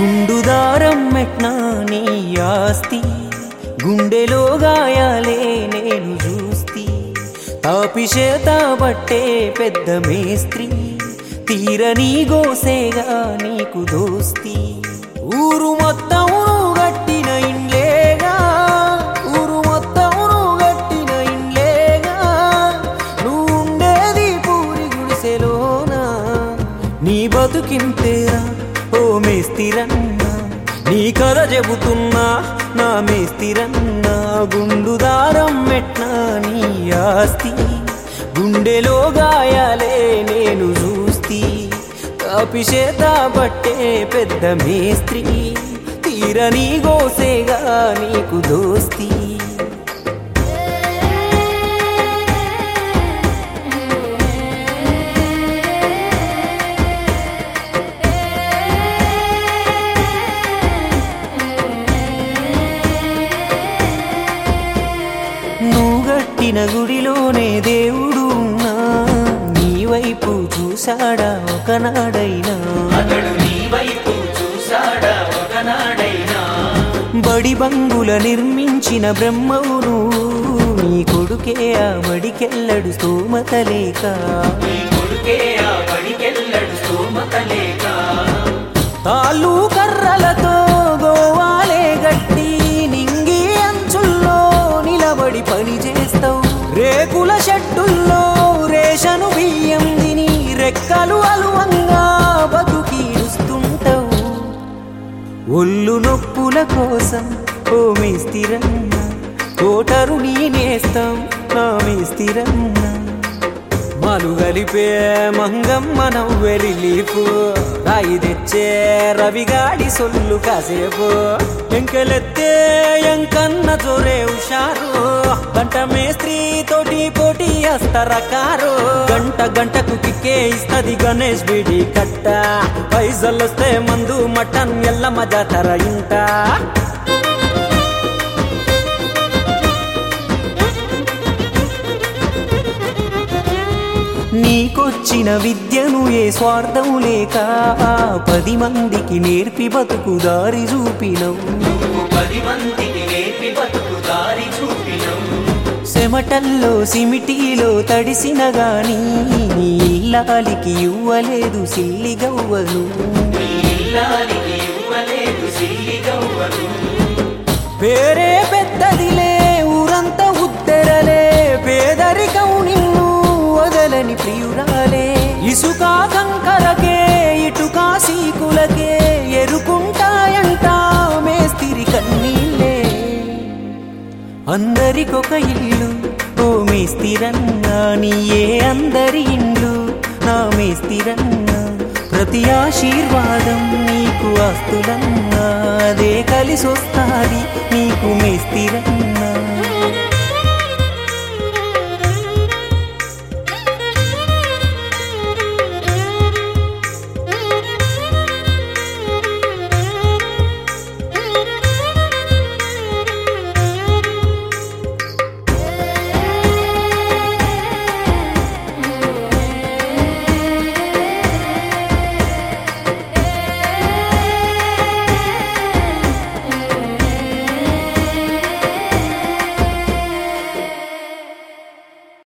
గుండుదారం మెట్నా నీ ఆస్తి గుండెలో గాయాలే నేను చూస్తి తాపిషేత బట్టే పెద్ద మేస్త్రి తీరని గోసేగా నీకు దోస్తి ఊరు మొత్తం గట్టిన ఇండ్లేగా ఊరు మొత్తం గట్టిన ఇండ్లేగా నువ్వు ఉండేది పూరి గుడిసెలోనా నీ బతుకింతేరా ఓ మేస్తిరన్నా నీ కథ చెబుతున్నా నా మేస్తిరన్నా గుండుదారం మెట్నా నీ ఆస్తి గుండెలో గాయాలే నేను చూస్తి కాపిషేత బట్టే పెద్ద మేస్త్రి తీరని గోసేగా నీకు దోస్తి నువ్వు గట్టిన గుడిలోనే దేవుడు ఉన్నా నీ వైపు చూశాడా ఒకనాడైనా అతడు నీ వైపు చూశాడా ఒకనాడైనా బడి బంగుల నిర్మించిన బ్రహ్మవు నువ్వు నీ కొడుకే ఆ బడికెళ్ళడు స్తోమత లేక నీ కొడుకే ఆ బడికెళ్ళడు స్తోమత లేక తాళ్ళు కర్రలతో గోవాలే గట్టి నింగి అంచుల్లో నిలబడి పని చేస్తావు రేకుల షెడ్డుల్లో రేషను బియ్యం తిని రెక్కలు అలువంగా బతుకీడుస్తుంటావు ఒళ్ళు నొప్పుల కోసం ఓ మేస్తిరన్నా కోటరు నీ నేస్తాం నా మేస్తిరన్నా మాలు గలిపే మంగమ్మ నవ్వె లీపు రాయి తెచ్చే రవిగాడి సొల్లు కాసేపు ఎంకెలెత్తే ఎంకన్న జోరే హుషారు గంట మేస్త్రి తోటి పోటీ వస్తార కారు గంట గంటకు కిక్కే ఇస్తది గణేష్ బిడి కట్ట పైసలొస్తే మందు మటన్ ఎల్లమ్మ జాతర ఇంట నీకొచ్చిన విద్యను ఏ స్వార్థం లేక పది మందికి నేర్పి బతుకు దారి చూపినవు నువ్వు పది మందికి నేర్పి బతుకు దారి చూపినవు చెమటల్లో సిమిటీలో తడిసిన గాని నీ ఇల్లాలికి ఇవ్వలేదు సిల్లి గవ్వను నీ ఇల్లాలికి ఇవ్వలేదు సిల్లి గవ్వను పేరే పెద్దదిలే ఊరంతా ఉద్దెరలే పేదరికం నిన్ను వదలని ప్రియురాలే ఇసుక కంకరకే ఇటుక సీకులకే ఎరుకుంటాయంట మేస్తిరి కన్నీళ్ళే అందరికొక ఇల్లు ఓ మేస్తిరన్నా నీయే అందరి ఇండ్లు నా మేస్తిరన్నా ప్రతి ఆశీర్వాదం నీకు ఆస్తులన్నా అదే కలిసొస్తాది నీకు మేస్తిరన్నా